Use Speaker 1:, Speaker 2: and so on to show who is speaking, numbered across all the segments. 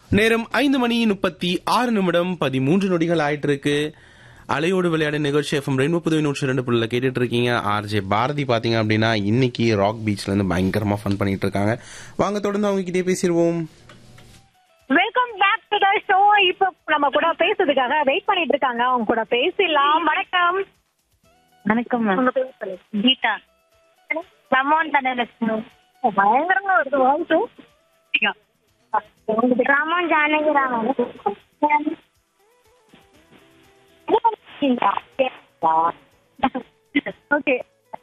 Speaker 1: நேரம் ஐந்து மணி முப்பத்தி ஆறு நிமிடம் பதிமூன்று நொடிகள் ஆயிட்டு இருக்கு அலையோடு விளையாட நிகழ்ச்சி எஃப்எம் ரெயின்போ புதுவை நூற்றி ரெண்டு புள்ள கேட்டுட்டு இருக்கீங்க ஆர்ஜே பாரதி பாத்தீங்க அப்படின்னா இன்னைக்கு ராக் பீச்ல இருந்து பயங்கரமா ஃபன் பண்ணிட்டு இருக்காங்க வாங்க தொடர்ந்து அவங்க கிட்டே பேசிடுவோம்
Speaker 2: welcome back to the show இப்போ நம்ம கூட பேசுறதுக்காக வெயிட் பண்ணிட்டு இருக்காங்க அவங்க கூட பேசிடலாம் வணக்கம்
Speaker 3: வணக்கம் மேம்
Speaker 2: உங்க பேர் சொல்லு
Speaker 3: கீதா ரமோன் தனலட்சுமி
Speaker 2: பயங்கரமா வருது வாய்ஸ்
Speaker 3: ரமோன் ஜானகி ராமன்
Speaker 2: ஓகே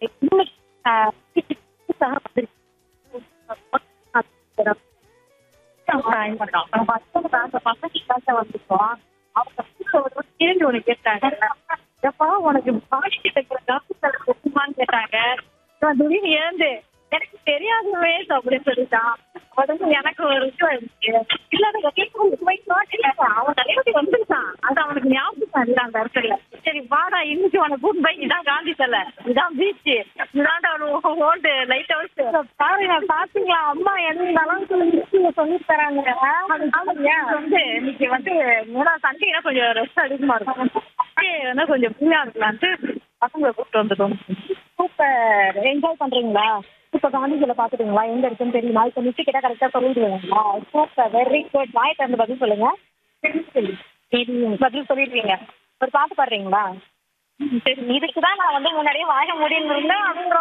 Speaker 2: உனக்கு பாடி கேட்டாங்க கேட்டாங்க நான் திடீர்னு எழுந்து எனக்கு தெரியாதவே அப்படின்னு சொல்லிட்டான் உடனே எனக்கு ஒரு விஷயம் இருந்துச்சு இல்ல எனக்கு கேட்கும் அவன் தலைவலி வந்துருச்சான் அது அவனுக்கு ஞாபகம் இல்லை அந்த இடத்துல சரி வாடா இன்னைக்கு உனக்கு கூட்டு போய் இதான் காந்தி சிலை இதான் பீச் இதான்டா ஒரு ஓல்டு லைட் ஹவுஸ் பாருங்க பாத்தீங்களா அம்மா எந்த அளவுக்கு சொல்லி தராங்க வந்து இன்னைக்கு வந்து மூணா சண்டேனா கொஞ்சம் ரெஸ்ட் அதிகமா இருக்கும் Sunday வந்து கொஞ்சம் ஃப்ரீயா இருக்கலான்ட்டு பசங்களை கூப்பிட்டு வந்துட்டோம் சூப்பர் என்ஜாய் பண்றீங்களா இப்ப காந்திஜில பாத்துட்டீங்களா எங்க இருக்குன்னு தெரியுமா இப்ப மிஸ் கிட்ட கரெக்டா சொல்லிடுவீங்களா சூப்பர் வெரி குட் வாய் திறந்து பதில் சொல்லுங்க பதில் சொல்லிடுவீங்க ஒரு பாட்டு பாடுறீங்களா சரி இதுக்குதான் நான் வந்து முன்னாடியே வாய முடியும்